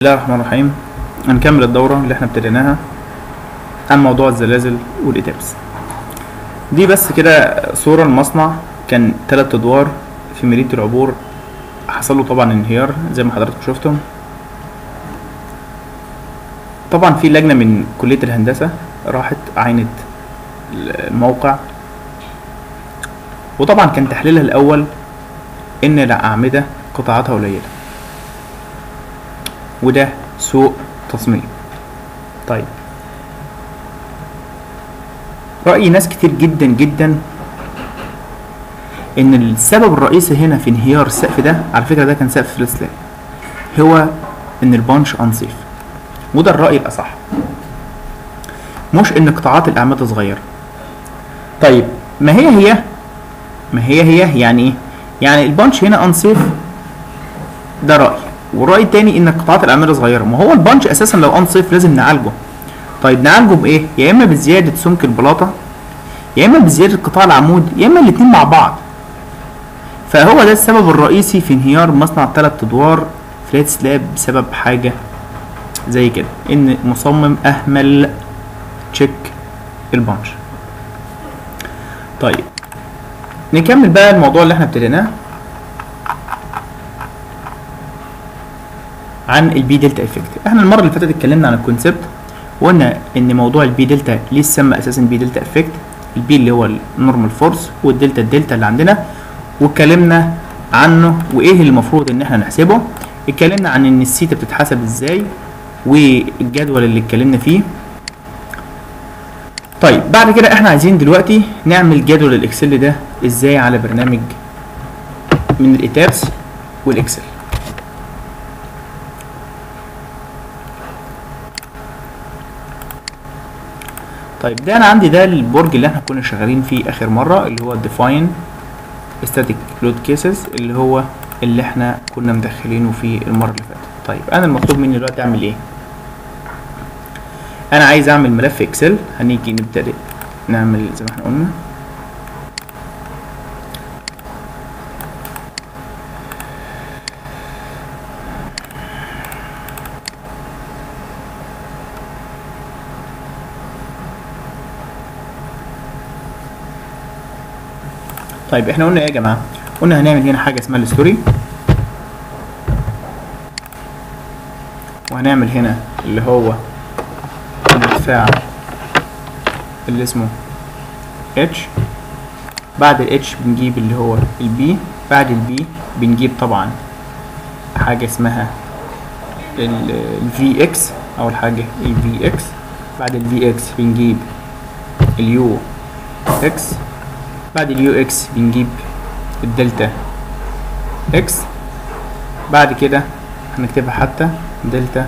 الله الرحمن الرحيم هنكمل الدورة اللي احنا ابتديناها عن موضوع الزلازل والإتابس دي بس كده صورة المصنع كان تلات أدوار في مدينة العبور حصل له طبعا انهيار زي ما حضراتكم شفتم طبعا في لجنة من كلية الهندسة راحت عينت الموقع وطبعا كان تحليلها الأول إن الأعمدة قطاعاتها قليلة وده سوء تصميم طيب رأي ناس كتير جدا جدا ان السبب الرئيسي هنا في انهيار السقف ده على فكرة ده كان سقف فلات سلاب هو ان البانش انصيف وده الرأي الأصح مش ان قطاعات الأعمدة صغيرة طيب ما هي هي ما هي هي يعني ايه يعني البانش هنا انصيف ده رأي والرأي التاني ان قطاعات الأعمدة صغيرة ما هو البانش اساسا لو انصيف لازم نعالجه طيب نعالجه بايه يا اما بزيادة سمك البلاطة يا اما بزيادة قطاع العمود يا اما الاتنين مع بعض فهو ده السبب الرئيسي في انهيار مصنع تلات ادوار فلات سلاب بسبب حاجة زي كده ان مصمم اهمل تشيك البانش طيب نكمل بقى الموضوع اللي احنا ابتديناه عن البي دلتا افكت احنا المره اللي فاتت اتكلمنا عن الكونسبت وقلنا ان موضوع البي دلتا ليه سمى اساسا بي دلتا افكت البي اللي هو النورمال فورس والدلتا الدلتا اللي عندنا واتكلمنا عنه وايه اللي المفروض ان احنا نحسبه اتكلمنا عن ان السيتا بتتحسب ازاي والجدول اللي اتكلمنا فيه طيب بعد كده احنا عايزين دلوقتي نعمل جدول الاكسل ده ازاي على برنامج من الايتابس والاكسل طيب ده انا عندي ده البرج اللي احنا كنا شغالين فيه اخر مره اللي هو define static load cases اللي هو اللي احنا كنا مدخلينه في المره اللي فاتت طيب انا المطلوب مني دلوقتي اعمل ايه انا عايز اعمل ملف اكسل هنيجي نبتدئ نعمل زي ما احنا قلنا طيب احنا قلنا ايه يا جماعه قلنا هنعمل هنا حاجه اسمها الستوري وهنعمل هنا اللي هو الارتفاع اللي اسمه اتش بعد الاتش بنجيب اللي هو البي بعد البي بنجيب طبعا حاجه اسمها الفي اكس اول حاجه الفي اكس بعد الفي اكس بنجيب اليو اكس بعد اليو اكس بنجيب الدلتا اكس بعد كده هنكتبها حتى دلتا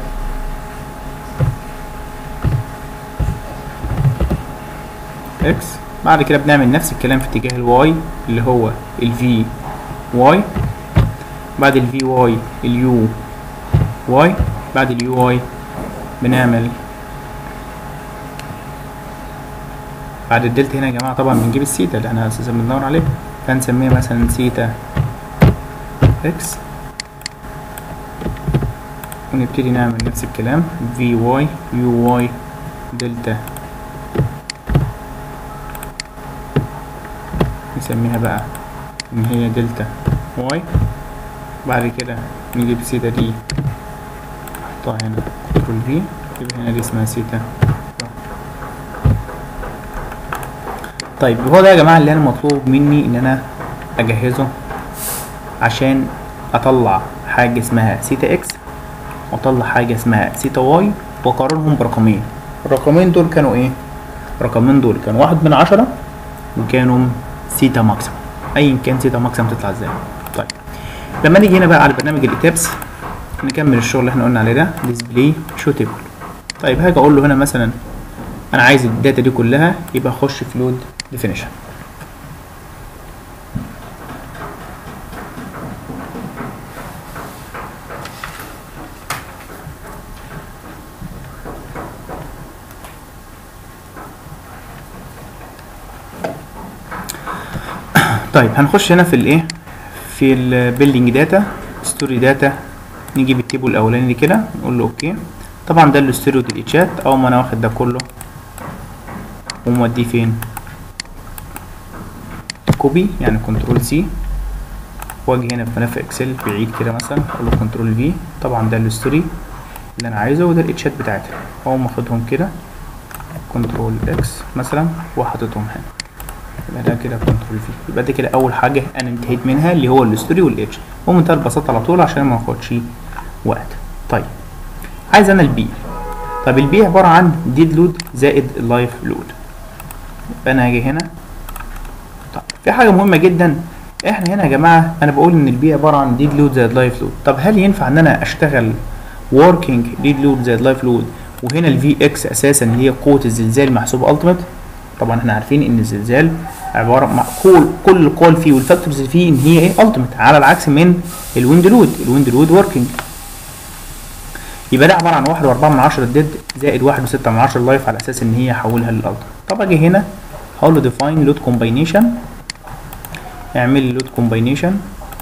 اكس بعد كده بنعمل نفس الكلام في اتجاه الواي اللي هو الفي واي بعد الفي واي اليو واي بعد اليو واي بنعمل بعد الدلتا هنا يا جماعه طبعا بنجيب السيتا اللي احنا اساسا بندور عليها فنسميها مثلا سيتا اكس ونبتدي نعمل نفس الكلام في واي يو واي دلتا نسميها بقى ان هي دلتا واي بعد كده نجيب سيتا دي نحطها هنا كنترول في يبقى هنا دي اسمها سيتا طيب هو ده يا جماعه اللي انا مطلوب مني ان انا اجهزه عشان اطلع حاجه اسمها سيتا اكس واطلع حاجه اسمها سيتا واي واقارنهم برقمين الرقمين دول كانوا ايه الرقمين دول كانوا واحد من عشرة وكانوا سيتا ماكسيمم ايا كان سيتا ماكسيمم تطلع ازاي طيب لما نيجي هنا بقى على برنامج الايتابس نكمل الشغل اللي احنا قلنا عليه ده ديسبلاي شو تيبل طيب هاجي اقول له هنا مثلا انا عايز الداتا دي كلها يبقى اخش في لود ديفينيشن طيب هنخش هنا في الايه في البيلدينج داتا ستوري داتا نجيب التيبل الاولاني كده نقول له اوكي طبعا ده الاستوديو الاتشات اول ما انا واخد ده كله وموديه فين كوبي يعني كنترول سي واجي هنا في ملف اكسل بعيد كده مثلا اقول له كنترول في طبعا ده الستوري اللي انا عايزه وده الاتشات بتاعتها اقوم واخدهم كده كنترول اكس مثلا وحاططهم هنا يبقى ده كده كنترول في يبقى ده كده اول حاجه انا انتهيت منها اللي هو الستوري والاتش ومنتهى البساطه على طول عشان ما اخدش وقت طيب عايز انا البي طب البي عباره عن ديد لود زائد اللايف لود يبقى انا هاجي هنا طب في حاجه مهمه جدا احنا هنا يا جماعه انا بقول ان البي عباره عن ديد لود زائد لايف لود طب هل ينفع ان انا اشتغل working ديد لود زائد لايف لود وهنا الفي اكس اساسا اللي هي قوه الزلزال محسوبه التيميت طبعا احنا عارفين ان الزلزال عباره مع كل كل القوى اللي فيه والفاكتورز اللي فيه ان هي ايه التيميت على العكس من الويند لود الويند لود وركينج يبقى ده عباره عن واحد واربعة من عشرة ديد زائد واحد وستة من عشرة لايف على اساس ان هي احولها للالتيميت طب اجي هنا هقول له ديفاين لود كومباينيشن اعمل لي لود كومباينيشن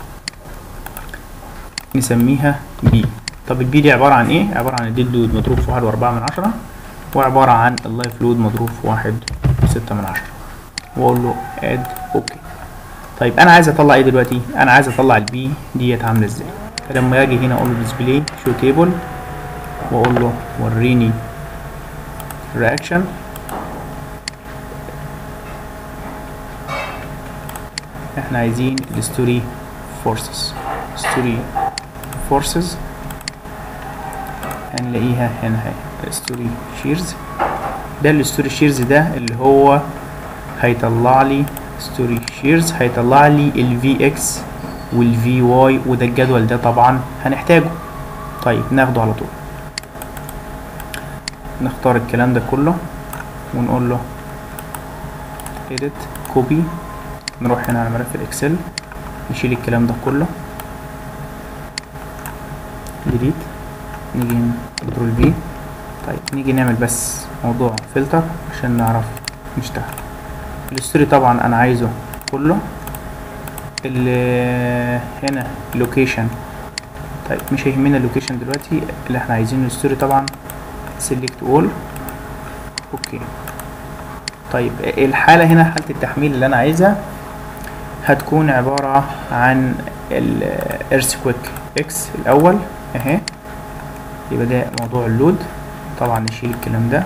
نسميها بي طب البي دي عباره عن ايه عباره عن الديد لود مضروب في واحد واربعة من عشرة وعباره عن اللايف لود مضروب في واحد وستة من عشرة واقول له اد اوكي طيب انا عايز اطلع ايه دلوقتي انا عايز اطلع البي ديت عامله ازاي فلما اجي هنا اقول له ديسبلاي شو تيبل واقول له وريني رياكشن احنا عايزين الستوري فورسز ستوري فورسز هنلاقيها هنا اهي ستوري شيرز ده الستوري شيرز ده اللي هو هيطلع لي ستوري شيرز هيطلع لي الفي اكس والفي واي وده الجدول ده طبعا هنحتاجه طيب ناخده على طول نختار الكلام ده كله ونقول له edit copy نروح هنا على ملف الاكسل نشيل الكلام ده كله delete نيجي هنا كنترول في طيب نيجي نعمل بس موضوع فلتر عشان نعرف نشتغل الستوري طبعا انا عايزه كله اللي هنا لوكيشن طيب مش هيهمنا اللوكيشن دلوقتي اللي احنا عايزينه الستوري طبعا select all اوكي طيب الحالة هنا حالة التحميل اللي انا عايزها هتكون عبارة عن الارثكويك اكس الاول اهي يبقى ده موضوع اللود طبعا نشيل الكلام ده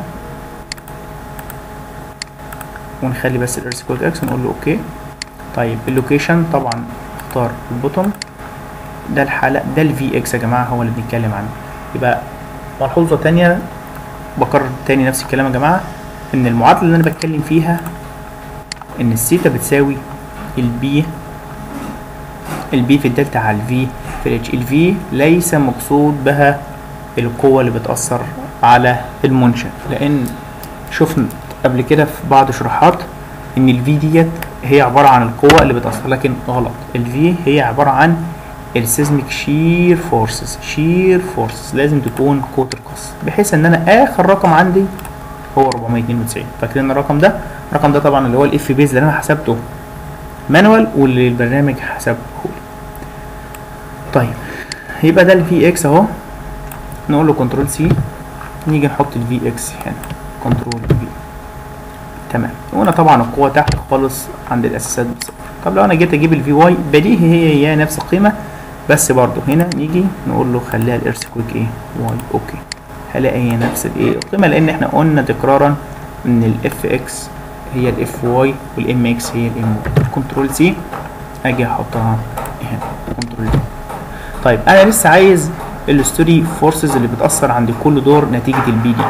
ونخلي بس الارثكويك اكس ونقول له اوكي طيب اللوكيشن طبعا اختار البوتوم ده الحالة ده الفي اكس يا جماعة هو اللي بنتكلم عنه يبقى ملحوظة تانية بكرر تاني نفس الكلام يا جماعة ان المعادلة اللي انا بتكلم فيها ان الثيتا بتساوي البي البي في الدلتا على الفي في الاتش الفي ليس مقصود بها القوة اللي بتأثر على المنشأ لأن شفنا قبل كده في بعض شروحات إن الفي ديت هي عبارة عن القوة اللي بتأثر لكن غلط الفي هي عبارة عن السيزميك شير فورسز شير فورسز لازم تكون قوة القص بحيث إن أنا آخر رقم عندي هو 492 فاكرين الرقم ده الرقم ده طبعا اللي هو الاف بيز اللي أنا حسبته مانوال واللي البرنامج حسبه لي طيب يبقى ده الفي اكس اهو نقول له كنترول سي نيجي نحط الفي اكس هنا كنترول في تمام وهنا طبعا القوة تحت خالص عند الاساسات بصفر طب لو انا جيت اجيب الفي واي بديهي هي هي نفس القيمة بس برضو هنا نيجي نقول له خليها الارثكويك ايه واي اوكي هلاقي هي نفس الايه القيمة لان احنا قلنا تكرارا ان الاف اكس هي الاف واي والام اكس هي الام واي كنترول سي اجي احطها هنا كنترول دي طيب انا لسه عايز الستوري فورسز اللي بتأثر عند كل دور نتيجة البي دي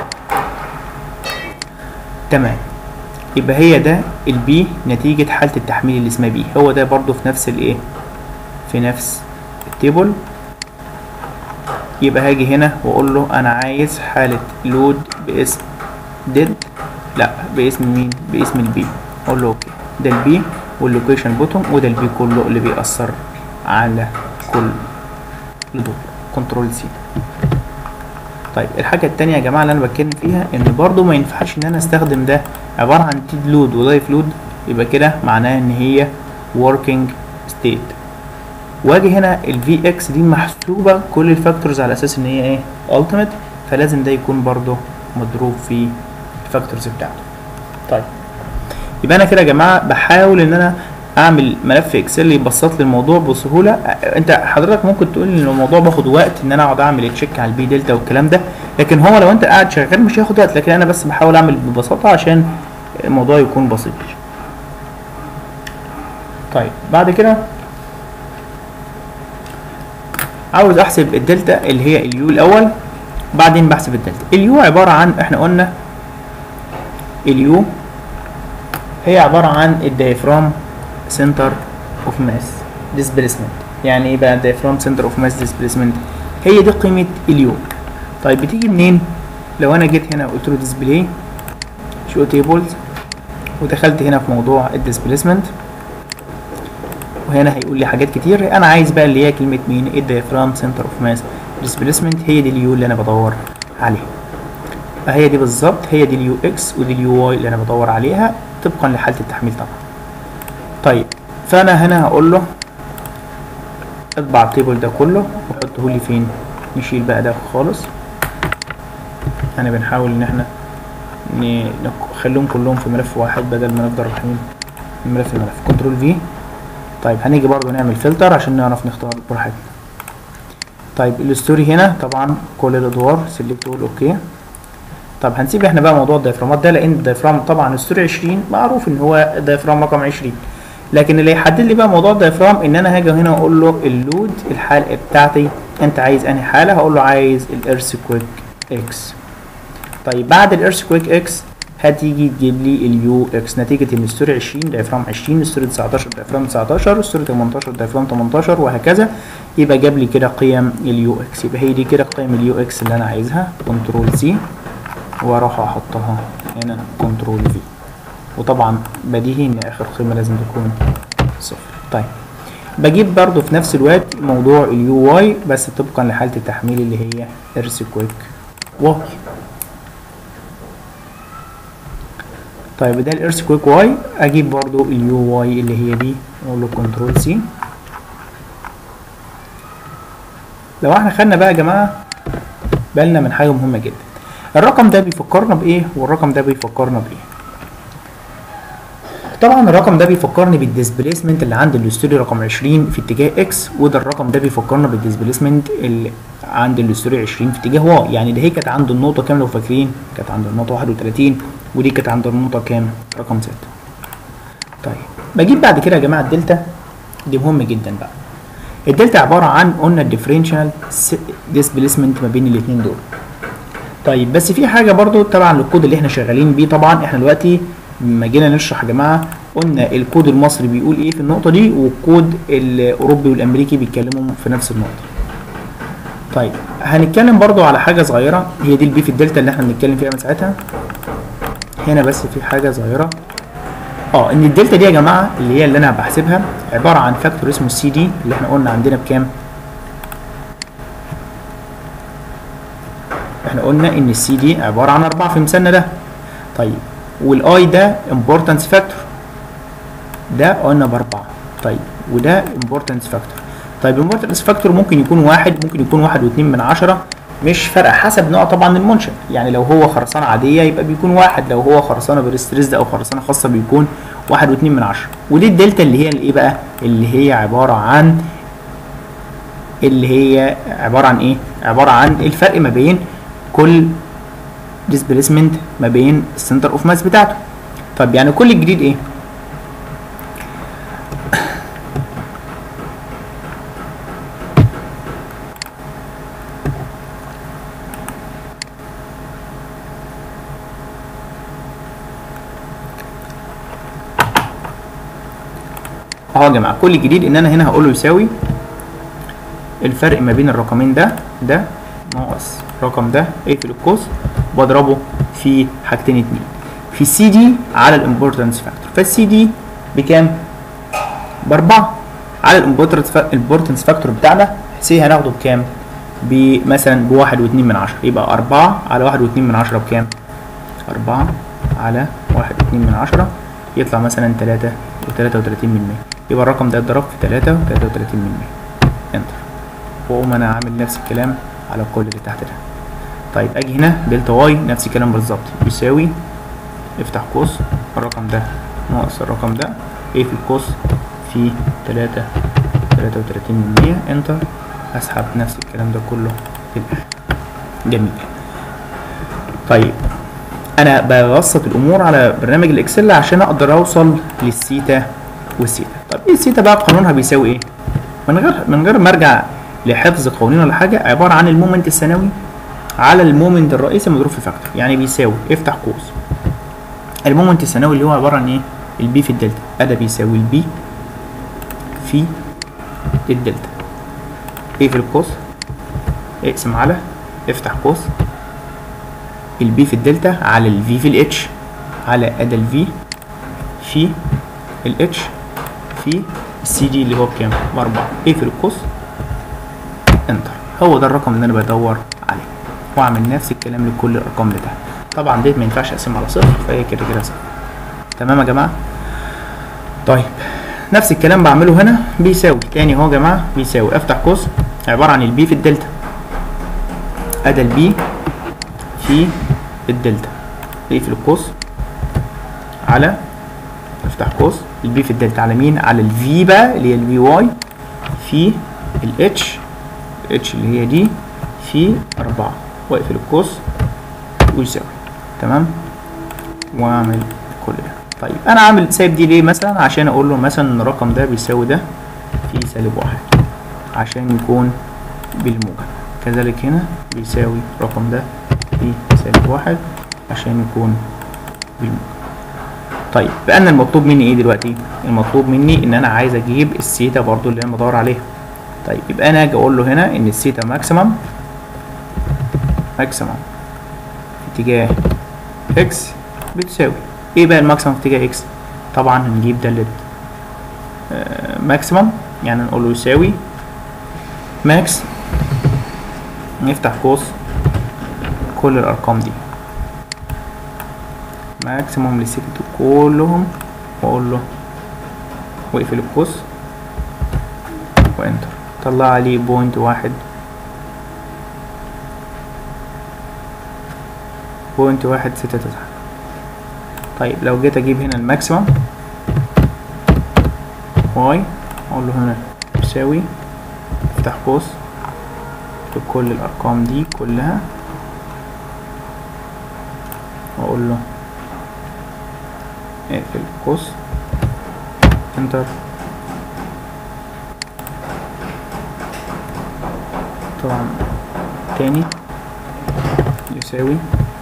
تمام يبقى هي ده البي نتيجة حالة التحميل اللي اسمها بي هو ده برضو في نفس الايه في نفس التيبل يبقى هاجي هنا واقول له انا عايز حالة لود باسم ديد لا باسم مين باسم البي اقول له اوكي ده البي واللوكيشن بوتوم وده البي كله اللي بيأثر على كل دول كنترول سي طيب الحاجة التانية يا جماعة اللي أنا بتكلم فيها إن برضو ما ينفعش إن أنا أستخدم ده عبارة عن تيد لود ولايف لود يبقى كده معناه إن هي working state واجي هنا الفي اكس دي محسوبه كل الفاكتورز على اساس ان هي ايه التيميت فلازم ده يكون برضه مضروب في الفاكتورز بتاعته طيب يبقى انا كده يا جماعه بحاول ان انا اعمل ملف اكسل يبسط لي الموضوع بسهوله انت حضرتك ممكن تقول ان الموضوع باخد وقت ان انا اقعد اعمل تشيك على البي دلتا والكلام ده لكن هو لو انت قاعد شغال مش هياخد وقت لكن انا بس بحاول اعمل ببساطه عشان الموضوع يكون بسيط طيب بعد كده عاوز احسب الدلتا اللي هي اليو الاول بعدين بحسب الدلتا اليو عباره عن احنا قلنا اليو هي عباره عن الدايفرام سنتر اوف ماس ديسبيسمنت يعني ايه بقى الدايفرام سنتر اوف ماس ديسبيسمنت هي دي قيمه اليو طيب بتيجي منين لو انا جيت هنا قلت له ديسبلاي شو تيبلز ودخلت هنا في موضوع الديسبيسمنت وهنا هيقول لي حاجات كتير انا عايز بقى اللي هي كلمه مين الدايفرام سنتر اوف ماس ديسبيسمنت هي دي اليو اللي انا بدور عليها فهي دي بالظبط هي دي اليو اكس ودي اليو واي اللي انا بدور عليها طبقا لحاله التحميل طبعا طيب فانا هنا هقول له اطبع التيبل ده كله وحطه لي فين نشيل بقى ده خالص احنا بنحاول ان احنا نخليهم كلهم في ملف واحد بدل ما نفضل رايحين من ملف لملف كنترول في طيب هنيجي برضو نعمل فلتر عشان نعرف نختار براحتنا طيب الستوري هنا طبعا كل الادوار سيلكت اول اوكي طب هنسيب احنا بقى موضوع الدايفرامات ده لان الدايفرام طبعا الستوري 20 معروف ان هو دايفرام رقم 20 لكن اللي يحدد لي بقى موضوع الدايفرام ان انا هاجي هنا واقول له اللود الحاله بتاعتي انت عايز انهي حاله هقول له عايز الارثكويك اكس طيب بعد الارثكويك اكس هتيجي تجيب لي اليو اكس نتيجه ان الستوري 20 دايفرام 20 الستوري 19 دايفرام 19 الستوري 18 دايفرام 18 وهكذا يبقى جاب لي كده قيم اليو اكس يبقى هي دي كده قيم اليو اكس اللي انا عايزها كنترول سي واروح احطها هنا كنترول في وطبعا بديهي ان اخر قيمه لازم تكون صفر طيب بجيب برضو في نفس الوقت موضوع اليو واي بس طبقا لحاله التحميل اللي هي ارثكويك واي طيب ده الارثكويك واي اجيب برضو اليو واي اللي هي دي اقول له كنترول سي لو احنا خدنا بقى يا جماعه بالنا من حاجه مهمه جدا الرقم ده بيفكرنا بايه والرقم ده بيفكرنا بايه طبعا الرقم ده بيفكرني بالديسبيسمنت اللي عند الاستوري رقم 20 في اتجاه اكس وده الرقم ده بيفكرنا بالديسبيسمنت اللي عند الاستوري 20 في اتجاه واي يعني ده هي كانت عند النقطه كام لو فاكرين كانت عند النقطه 31 ودي كانت عند النقطه كام رقم 6 طيب بجيب بعد كده يا جماعه الدلتا دي مهم جدا بقى الدلتا عباره عن قلنا الديفرنشال ديسبيسمنت ما بين الاثنين دول طيب بس في حاجه برضو طبعا للكود اللي احنا شغالين بيه طبعا احنا دلوقتي لما جينا نشرح يا جماعه قلنا الكود المصري بيقول ايه في النقطه دي والكود الاوروبي والامريكي بيتكلموا في نفس النقطه طيب هنتكلم برضو على حاجه صغيره هي دي البي في الدلتا اللي احنا بنتكلم فيها من ساعتها هنا بس في حاجه صغيره اه ان الدلتا دي يا جماعه اللي هي اللي انا بحسبها عباره عن فاكتور اسمه السي دي اللي احنا قلنا عندنا بكام احنا قلنا ان السي دي عباره عن 4 في مثالنا ده طيب والاي ده امبورتنس فاكتور ده قلنا باربعه طيب وده امبورتنس فاكتور طيب امبورتنس فاكتور ممكن يكون واحد ممكن يكون واحد واتنين من عشرة مش فارقه حسب نوع طبعا المنشأ يعني لو هو خرسانه عاديه يبقى بيكون واحد لو هو خرسانه بريستريز او خرسانه خاصه بيكون واحد واتنين من عشرة ودي الدلتا اللي هي الايه بقى اللي هي عباره عن اللي هي عباره عن ايه عباره عن الفرق ما بين كل ديسبيسمنت ما بين السنتر اوف ماس بتاعته طب يعني كل الجديد ايه اهو يا جماعه كل جديد ان انا هنا هقول له يساوي الفرق ما بين الرقمين ده ده ناقص الرقم ده اقفل القوس واضربه في حاجتين اتنين في السي دي على الامبورتنس فاكتور فالسي دي بكام باربعة على الامبورتنس فاكتور بتاعنا سي هناخده بكام بمثلا بواحد واتنين من عشرة يبقى أربعة على واحد واتنين من عشرة بكام أربعة على واحد واتنين من عشرة يطلع مثلا تلاتة وتلاتة وتلاتين من مية يبقى الرقم ده اتضرب في تلاتة وتلاتة وتلاتين من مية انتر واقوم انا عامل نفس الكلام على كل اللي تحت ده طيب اجي هنا دلتا واي نفس الكلام بالظبط يساوي افتح قوس الرقم ده ناقص الرقم ده ايه في القوس في تلاتة تلاتة وتلاتين من مية انتر اسحب نفس الكلام ده كله في الاخر جميل طيب انا ببسط الامور على برنامج الاكسل عشان اقدر اوصل للسيتا والسيتا طب ايه السيتا بقى قانونها بيساوي ايه من غير من غير ما ارجع لحفظ قوانين ولا حاجه عباره عن المومنت الثانوي على المومنت الرئيسي مضروب في فاكتور يعني بيساوي افتح قوس المومنت الثانوي اللي هو عباره عن ايه البي في الدلتا ادا بيساوي البي في الدلتا ايه في القوس اقسم على افتح قوس البي في الدلتا على الفي في الاتش على ادا الفي في الاتش في السي دي اللي هو بكام؟ بأربعة ايه في القوس انتر هو ده الرقم اللي انا بدور عليه واعمل نفس الكلام لكل الارقام اللي تحت طبعا ديت ما ينفعش اقسمها على صفر فهي كده كده صفر تمام يا جماعه طيب نفس الكلام بعمله هنا بيساوي تاني اهو يا جماعه بيساوي افتح قوس عباره عن البي في الدلتا ادا البي في الدلتا اقفل القوس على افتح قوس البي في الدلتا على مين على الفي بقى اللي هي الفي واي في الاتش الاتش اللي هي دي في أربعة واقفل القوس ويساوي تمام واعمل كل ده طيب انا عامل سايب دي ليه مثلا عشان اقول له مثلا ان الرقم ده بيساوي ده في سالب واحد عشان يكون بالموجب كذلك هنا بيساوي الرقم ده في سالب واحد عشان يكون بالموجب طيب بقى أنا المطلوب مني ايه دلوقتي المطلوب مني ان انا عايز اجيب السيتا برضو اللي انا بدور عليها طيب يبقى انا اجي اقول له هنا ان السيتا ماكسيمم ماكسيمم في اتجاه اكس بتساوي ايه بقى الماكسيمم في اتجاه اكس طبعا هنجيب دالة آه ماكسيمم يعني نقول له يساوي ماكس نفتح قوس كل الارقام دي ماكسيموم للسيتي كلهم واقول له واقفل القوس وانتر طلع لي بوينت واحد بوينت واحد ستة تسعة طيب لو جيت اجيب هنا الماكسيمم واي اقول له هنا يساوي افتح قوس بكل الارقام دي كلها واقول له اقفل قوس انتر طبعا تاني يساوي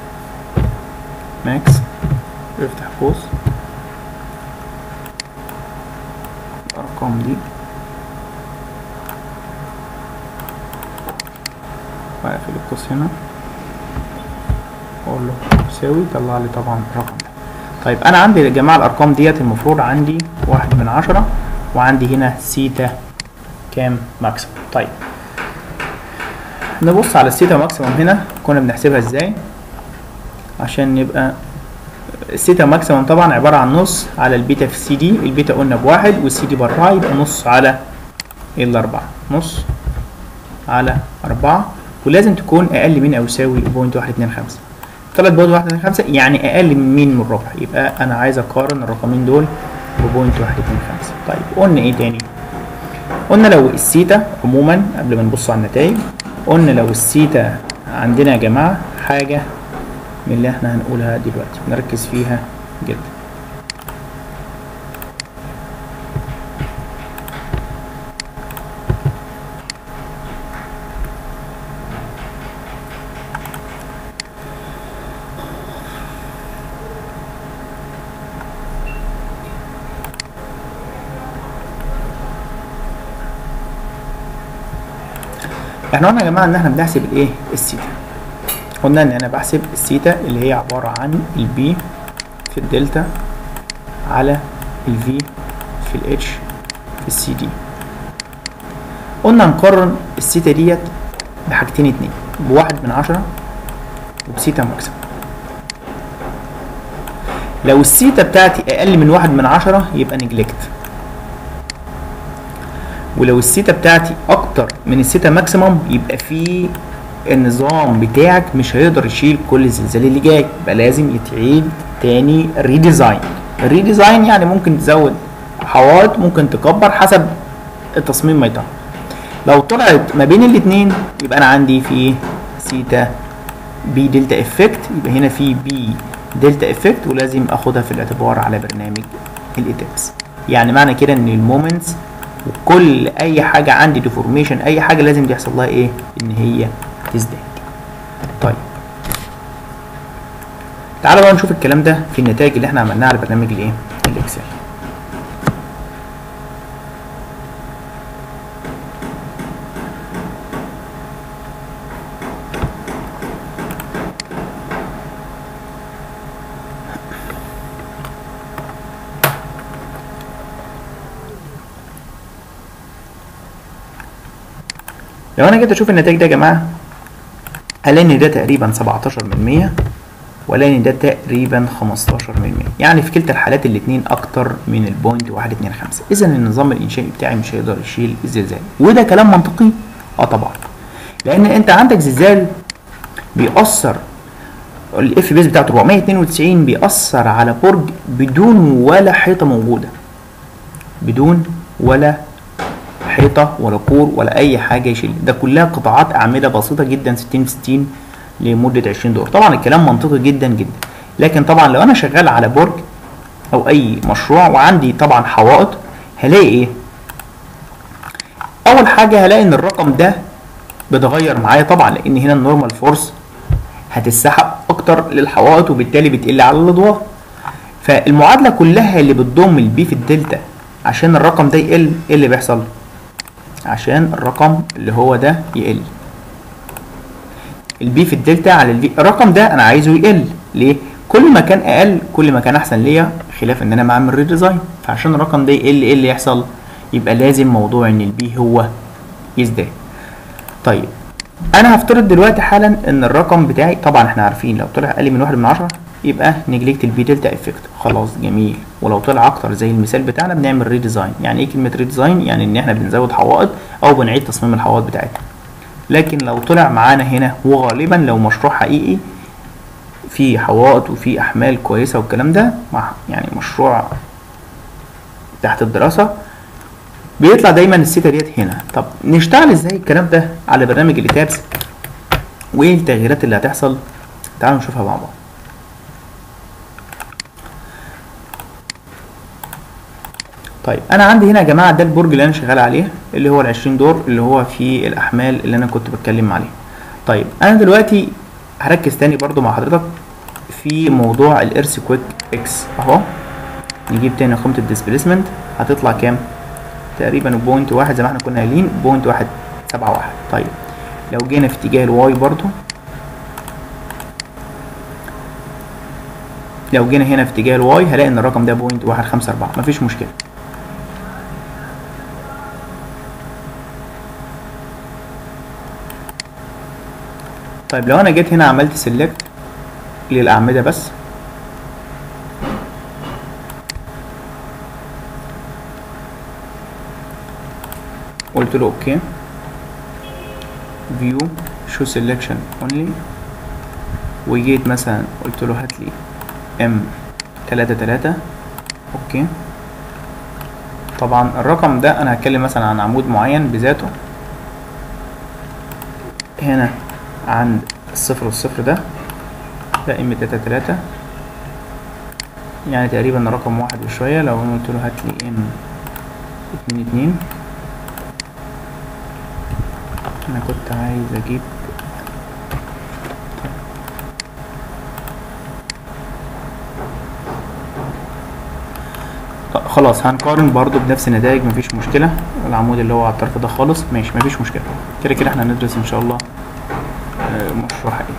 ماكس افتح قوس الارقام دي واقفل القوس هنا واقول له يساوي طلع لي طبعا الرقم ده طيب انا عندي يا جماعه الارقام ديت المفروض عندي واحد من عشرة وعندي هنا سيتا كام ماكسيموم طيب نبص على السيتا ماكسيموم هنا كنا بنحسبها ازاي عشان نبقى السيتا ماكسيموم طبعا عبارة عن نص على البيتا في السي دي البيتا قلنا بواحد والسي دي باربعة يبقى نص على الأربعة نص على أربعة ولازم تكون أقل من أو يساوي بوينت واحد اتنين خمسة تلات بوينت واحد اتنين خمسة يعني أقل من مين من الربع يبقى أنا عايز أقارن الرقمين دول ببوينت واحد اتنين خمسة طيب قلنا إيه تاني؟ قلنا لو السيتا عموما قبل ما نبص على النتائج قلنا لو السيتا عندنا يا جماعة حاجة من اللي احنا هنقولها دلوقتي نركز فيها جدا احنا قلنا يا جماعه ان احنا بنحسب الايه السيتا قلنا ان انا بحسب السيتا اللي هي عباره عن البي في الدلتا على الفي في الاتش في السي دي قلنا نقارن السيتا ديت بحاجتين اتنين بواحد من عشرة وبسيتا ماكسيمم لو السيتا بتاعتي اقل من واحد من عشرة يبقى نجلكت ولو السيتا بتاعتي اكتر من السيتا ماكسيمم يبقى في النظام بتاعك مش هيقدر يشيل كل الزلزال اللي جاي يبقى لازم يتعيد تاني ريديزاين الريديزاين يعني ممكن تزود حوائط ممكن تكبر حسب التصميم ما يطلع لو طلعت ما بين الاتنين يبقى انا عندي في سيتا بي دلتا افكت يبقى هنا في بي دلتا افكت ولازم اخدها في الاعتبار على برنامج الايتابس يعني معنى كده ان المومنتس وكل اي حاجه عندي ديفورميشن اي حاجه لازم يحصل لها ايه ان هي تزداد طيب تعالوا بقى نشوف الكلام ده في النتائج اللي احنا عملناها على برنامج الايه الاكسل لو انا جيت اشوف النتائج ده يا جماعه هلاقي ان ده تقريبا 17 من 100 والاقي ان ده تقريبا 15 من 100 يعني في كلتا الحالات الاثنين اكتر من البوينت 125 اذا النظام الانشائي بتاعي مش هيقدر يشيل الزلزال وده كلام منطقي اه طبعا لان انت عندك زلزال بيأثر الاف بيس بتاعته 492 بيأثر على برج بدون ولا حيطه موجوده بدون ولا حيطه ولا كور ولا اي حاجه يشيل ده كلها قطاعات اعمده بسيطه جدا 60 في 60 لمده 20 دور طبعا الكلام منطقي جدا جدا لكن طبعا لو انا شغال على برج او اي مشروع وعندي طبعا حوائط هلاقي ايه اول حاجه هلاقي ان الرقم ده بيتغير معايا طبعا لان هنا النورمال فورس هتتسحب اكتر للحوائط وبالتالي بتقل على الادوار فالمعادله كلها اللي بتضم البي في الدلتا عشان الرقم ده يقل ايه اللي بيحصل عشان الرقم اللي هو ده يقل البي في الدلتا على البي الرقم ده انا عايزه يقل ليه كل ما كان اقل كل ما كان احسن ليا خلاف ان انا بعمل ريديزاين فعشان الرقم ده يقل ايه اللي يحصل يبقى لازم موضوع ان البي هو يزداد طيب انا هفترض دلوقتي حالا ان الرقم بتاعي طبعا احنا عارفين لو طلع اقل من واحد من عشرة يبقى نجلكت البي دلتا افكت خلاص جميل ولو طلع اكتر زي المثال بتاعنا بنعمل ريديزاين يعني ايه كلمه ريديزاين يعني ان احنا بنزود حوائط او بنعيد تصميم الحوائط بتاعتنا لكن لو طلع معانا هنا وغالبا لو مشروع حقيقي في حوائط وفي احمال كويسه والكلام ده مع يعني مشروع تحت الدراسه بيطلع دايما السيتا ديت هنا طب نشتغل ازاي الكلام ده على برنامج الاتابس وايه التغييرات اللي هتحصل تعالوا نشوفها مع بعض طيب انا عندي هنا يا جماعه ده البرج اللي انا شغال عليه اللي هو ال 20 دور اللي هو فيه الاحمال اللي انا كنت بتكلم عليه طيب انا دلوقتي هركز تاني برضو مع حضرتك في موضوع الارث كويك اكس اهو نجيب تاني قيمه الديسبيسمنت هتطلع كام تقريبا بوينت واحد زي ما احنا كنا قايلين بوينت واحد سبعة واحد طيب لو جينا في اتجاه الواي برضو لو جينا هنا في اتجاه الواي هلاقي ان الرقم ده بوينت واحد خمسة اربعة مفيش مشكلة طيب لو انا جيت هنا عملت سيلكت للاعمدة بس قلت له اوكي فيو شو سيلكشن اونلي وجيت مثلا قلت له هات لي ام تلاتة تلاتة اوكي طبعا الرقم ده انا هتكلم مثلا عن عمود معين بذاته هنا عند الصفر والصفر ده ده ام تلاتة تلاتة يعني تقريبا رقم واحد وشوية لو انا قلت له هات لي ام اتنين اتنين انا كنت عايز اجيب خلاص هنقارن برضو بنفس النتائج مفيش مشكلة العمود اللي هو على الطرف ده خالص ماشي مفيش مشكلة كده كده احنا هندرس ان شاء الله مشروع حقيقي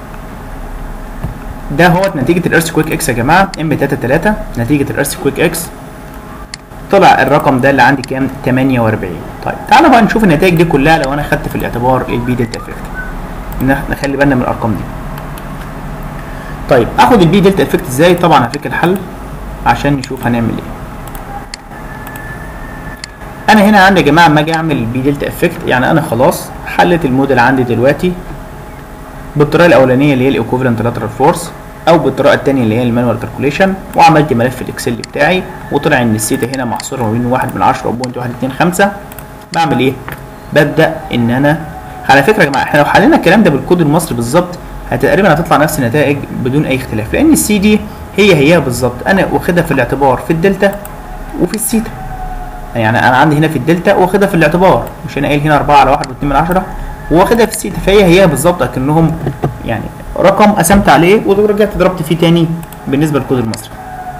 ده هو نتيجة الارث كويك اكس يا جماعة ام 33 نتيجة الارث كويك اكس طلع الرقم ده اللي عندي كام 48 طيب تعالى بقى نشوف النتائج دي كلها لو انا خدت في الاعتبار البي دلتا افكت نخلي بالنا من الارقام دي طيب اخد البي دلتا افكت ازاي طبعا هفك الحل عشان نشوف هنعمل ايه انا هنا عندي يا جماعه اما اجي اعمل بي دلتا افكت يعني انا خلاص حلت الموديل عندي دلوقتي بالطريقه الاولانيه اللي هي الايكوفالنت لاترال فورس او بالطريقه الثانيه اللي هي المانوال كالكوليشن وعملت ملف الاكسل بتاعي وطلع ان السيتا هنا محصوره ما بين 1 من 10 وبوينت 125 بعمل ايه ببدا ان انا على فكره يا جماعه احنا لو حلينا الكلام ده بالكود المصري بالظبط تقريبا هتطلع نفس النتائج بدون اي اختلاف لان السي دي هي هي بالظبط انا واخدها في الاعتبار في الدلتا وفي السيتا يعني انا عندي هنا في الدلتا واخدها في الاعتبار مش انا قايل هنا 4 على 1 و2 من 10 واخدها في السيتا فهي هي بالظبط اكنهم يعني رقم قسمت عليه ورجعت ضربت فيه تاني بالنسبه للكود المصري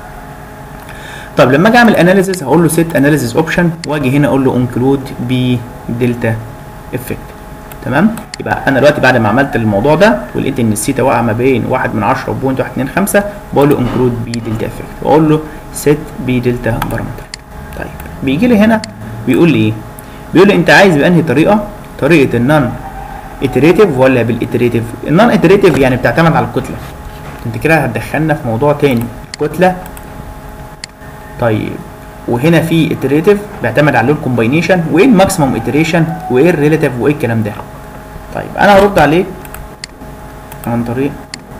طب لما اجي اعمل اناليسيس هقول له سيت اناليسيس اوبشن واجي هنا اقول له انكلود بي دلتا افكت تمام يبقى انا دلوقتي بعد ما عملت الموضوع ده ولقيت ان السيتا واقعه ما بين 1 من 10 وبوينت 125 بقول له انكلود بي دلتا افكت واقول له سيت بي دلتا بارامتر طيب بيجي لي هنا بيقول لي ايه بيقول لي انت عايز بانهي طريقه طريقه النون اتريتيف ولا بالاتريتيف النون اتريتيف يعني بتعتمد على الكتله انت كده هتدخلنا في موضوع تاني الكتله طيب وهنا في اتريتيف بيعتمد على اللود كومباينيشن وايه الماكسيمم اتريشن وايه الريليتيف وايه الكلام ده طيب انا هرد عليك عن طريق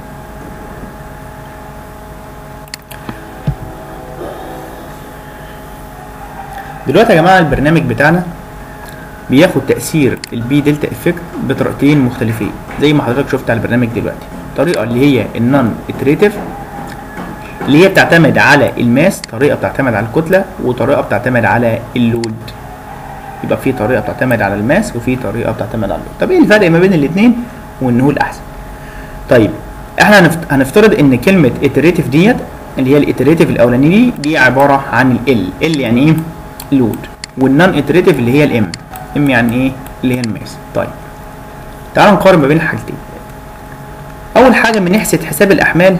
دلوقتي يا جماعه البرنامج بتاعنا بياخد تاثير البي دلتا افكت بطريقتين مختلفين زي ما حضرتك شفت على البرنامج دلوقتي طريقه اللي هي النون اتريتيف اللي هي بتعتمد على الماس طريقه بتعتمد على الكتله وطريقه بتعتمد على اللود يبقى في طريقه بتعتمد على الماس وفي طريقه بتعتمد على اللود طب ايه الفرق ما بين الاثنين وانه الاحسن طيب احنا هنفت- هنفترض ان كلمه اتريتيف ديت اللي هي الاتريتيف الاولانيه دي دي عباره عن ال ال يعني ايه لود والنون اتريتيف اللي هي الام ام يعني ايه اللي هي الماس طيب تعالوا نقارن ما بين الحاجتين اول حاجه بنحسب حساب الاحمال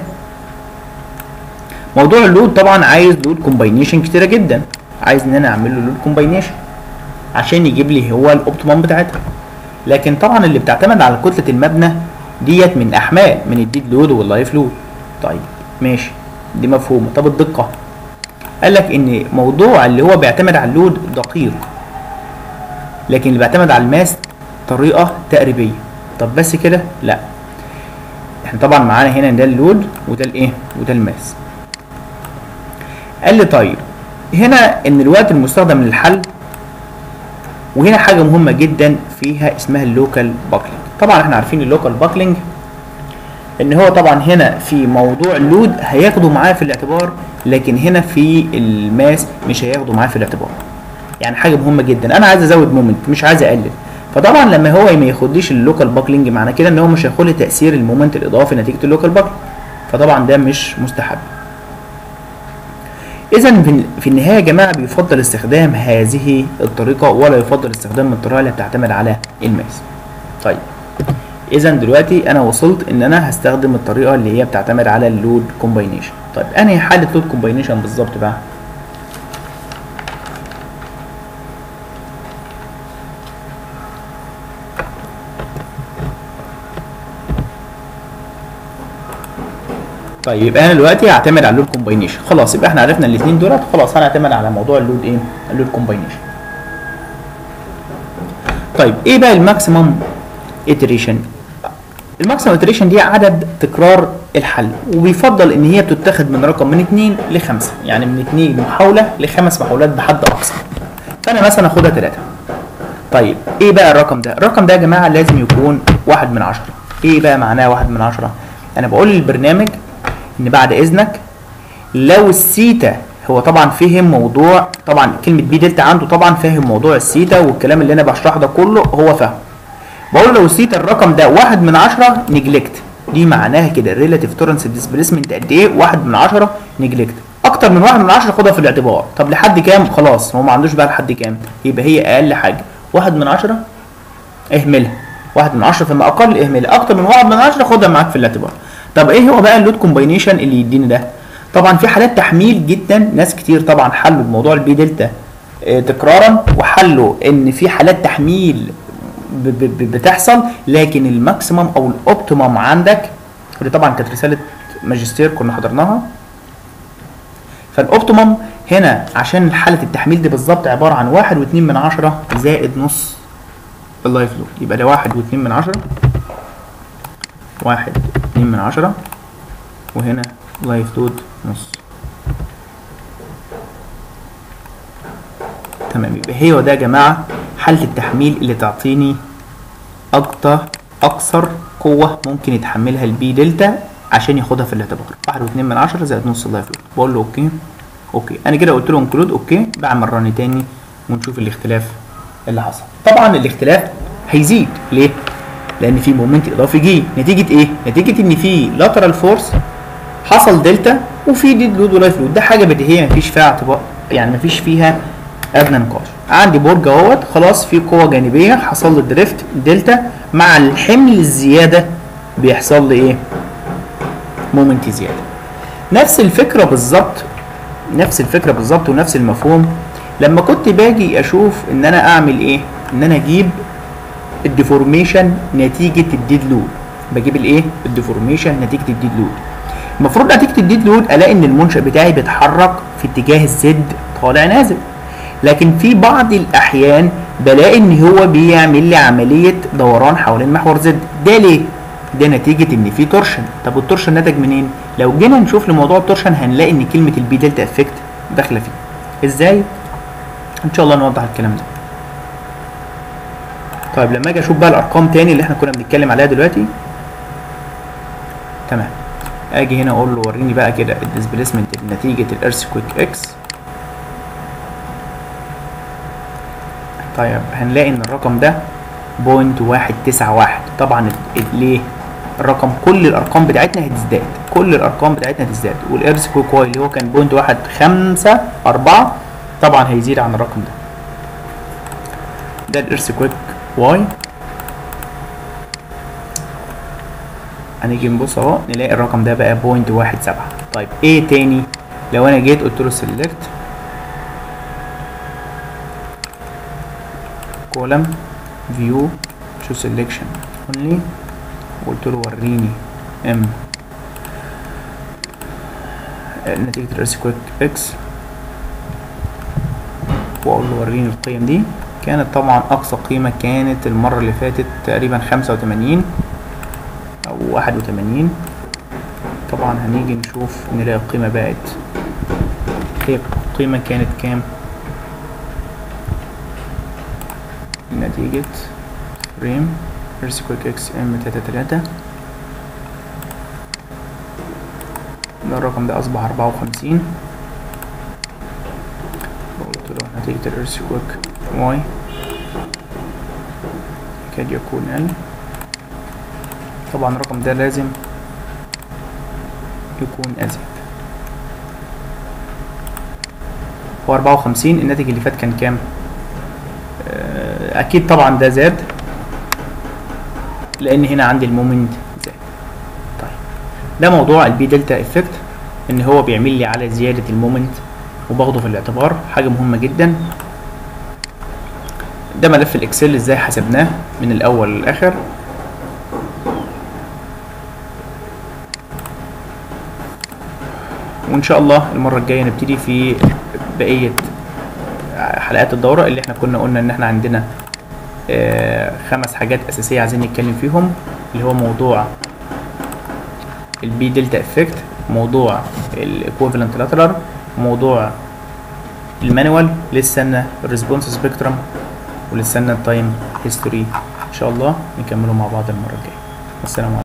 موضوع اللود طبعا عايز لود كومباينيشن كتيره جدا عايز ان انا اعمل له لود كومباينيشن عشان يجيب لي هو الاوبتيمم بتاعتها لكن طبعا اللي بتعتمد على كتله المبنى ديت من احمال من الديد لود واللايف لود طيب ماشي دي مفهومه طب الدقه قال لك ان موضوع اللي هو بيعتمد على اللود دقيق لكن اللي بيعتمد على الماس طريقه تقريبيه طب بس كده لا احنا طبعا معانا هنا ده اللود وده الايه وده الماس قال لي طيب هنا ان الوقت المستخدم للحل وهنا حاجه مهمه جدا فيها اسمها اللوكال باكلينج طبعا احنا عارفين اللوكال باكلينج ان هو طبعا هنا في موضوع اللود هياخده معاه في الاعتبار لكن هنا في الماس مش هياخده معاه في الاعتبار يعني حاجه مهمه جدا انا عايز ازود مومنت مش عايز اقلل فطبعا لما هو ما ياخدليش اللوكال باكلينج معنى كده ان هو مش هياخد لي تاثير المومنت الاضافي نتيجه اللوكال باكلينج فطبعا ده مش مستحب اذا في- في النهايه يا جماعه بيفضل استخدام هذه الطريقه ولا يفضل استخدام الطريقه اللي بتعتمد على الماس طيب اذا دلوقتي انا وصلت ان انا هستخدم الطريقه اللي هي بتعتمد على اللود كومباينيشن طيب انهي حاله لود كومباينيشن بالظبط بقى طيب يبقى انا دلوقتي هعتمد على اللود كومباينيشن خلاص يبقى احنا عرفنا الاثنين دولت خلاص هنعتمد على موضوع اللود ايه اللود كومباينيشن طيب ايه بقى الماكسيمم iteration الماكسيمم iteration دي عدد تكرار الحل وبيفضل ان هي بتتاخد من رقم من 2 ل 5 يعني من 2 محاوله لخمس محاولات بحد اقصى فانا مثلا اخدها 3 طيب ايه بقى الرقم ده الرقم ده يا جماعه لازم يكون واحد من عشرة ايه بقى معناه واحد من عشرة انا بقول للبرنامج ان بعد اذنك لو السيتا هو طبعا فهم موضوع طبعا كلمه بي دلتا عنده طبعا فاهم موضوع السيتا والكلام اللي انا بشرحه ده كله هو فاهم بقول لو السيتا الرقم ده واحد من عشرة نجلكت دي معناها كده الريلاتيف تورنس ديسبيسمنت قد ايه واحد من عشرة نجلكت اكتر من واحد من عشرة خدها في الاعتبار طب لحد كام خلاص هو ما عندوش بقى لحد كام يبقى هي اقل حاجه واحد من عشرة اهملها واحد من عشرة فما اقل اهملها اكتر من واحد من عشرة خدها معاك في الاعتبار طب ايه هو بقى اللود كومباينيشن اللي يديني ده طبعا في حالات تحميل جدا ناس كتير طبعا حلوا بموضوع البي دلتا آه، تكرارا وحلوا ان في حالات تحميل ب- ب- ب- بتحصل لكن الماكسيمم او الاوبتيمم عندك ودي طبعا كانت رساله ماجستير كنا حضرناها فالاوبتيمم هنا عشان حاله التحميل دي بالظبط عباره عن واحد واتنين من عشرة زائد نص اللايف لود يبقى ده واحد واتنين من عشرة واحد اتنين من عشرة وهنا لايف لود نص تمام يبقى هي وده يا جماعة حالة التحميل اللي تعطيني أكتر أكثر قوة ممكن يتحملها البي دلتا عشان ياخدها في الاعتبار واحد واتنين من عشرة زائد نص اللايف لود بقول له أوكي أوكي أنا كده قلت له انكلود أوكي بعمل رن تاني ونشوف الاختلاف اللي حصل طبعا الاختلاف هيزيد ليه؟ لأن في مومنت إضافي جه نتيجة إيه؟ نتيجة إن في لاترال فورس حصل دلتا وفي ديد لود ولايف لود ده حاجة بديهية مفيش فيها اعتبار يعني مفيش فيها ادنى نقاش عندي برج اهوت خلاص في قوه جانبيه حصل له دريفت دلتا مع الحمل الزياده بيحصل لي ايه مومنت زياده نفس الفكره بالظبط نفس الفكره بالظبط ونفس المفهوم لما كنت باجي اشوف ان انا اعمل ايه ان انا اجيب الديفورميشن نتيجه الديد لود بجيب الايه الديفورميشن نتيجه الديد لود المفروض نتيجه الديد لود الاقي ان المنشا بتاعي بيتحرك في اتجاه الزد طالع نازل لكن في بعض الاحيان بلاقي ان هو بيعمل لي عمليه دوران حوالين محور زد ده ليه ده نتيجه ان في تورشن طب والتورشن نتج منين لو جينا نشوف لموضوع التورشن هنلاقي ان كلمه البي دلتا افكت داخله فيه ازاي ان شاء الله نوضح الكلام ده طيب لما اجي اشوف بقى الارقام تاني اللي احنا كنا بنتكلم عليها دلوقتي تمام اجي هنا اقول له وريني بقى كده الديسبيسمنت نتيجه الارثكويك اكس طيب هنلاقي ان الرقم ده بوينت واحد تسعة واحد طبعا ليه الرقم كل الارقام بتاعتنا هتزداد كل الارقام بتاعتنا هتزداد والارث كويك واي اللي هو كان بوينت واحد خمسة اربعة طبعا هيزيد عن الرقم ده ده الارث كويك واي هنيجي نبص اهو نلاقي الرقم ده بقى بوينت واحد سبعة طيب ايه تاني لو انا جيت قلت له سيلكت column view show selection only قلت له وريني ام نتيجة الارثكويك اكس واقول له وريني القيم دي كانت طبعا اقصى قيمة كانت المرة اللي فاتت تقريبا خمسة وتمانين او واحد وتمانين طبعا هنيجي نشوف نلاقي القيمة بقت هي القيمة كانت كام نتيجة فريم ايرثكويك اكس ام تلاتة تلاتة ده الرقم ده اصبح اربعة وخمسين قلت له نتيجة الايرثكويك واي يكاد يكون ال طبعا الرقم ده لازم يكون ازيد هو اربعة وخمسين الناتج اللي فات كان كام؟ اكيد طبعا ده زاد لان هنا عندي المومنت زاد طيب ده موضوع البي دلتا افكت ان هو بيعمل لي على زياده المومنت وباخده في الاعتبار حاجه مهمه جدا ده ملف الاكسل ازاي حسبناه من الاول للاخر وان شاء الله المره الجايه نبتدي في بقيه حلقات الدوره اللي احنا كنا قلنا ان احنا عندنا آه خمس حاجات اساسيه عايزين نتكلم فيهم اللي هو موضوع البي دلتا افكت موضوع الايكوفالنت لاترال موضوع المانوال لسه الريسبونس سبيكترم ولسه التايم هيستوري ان شاء الله نكمله مع بعض المره الجايه السلام عليكم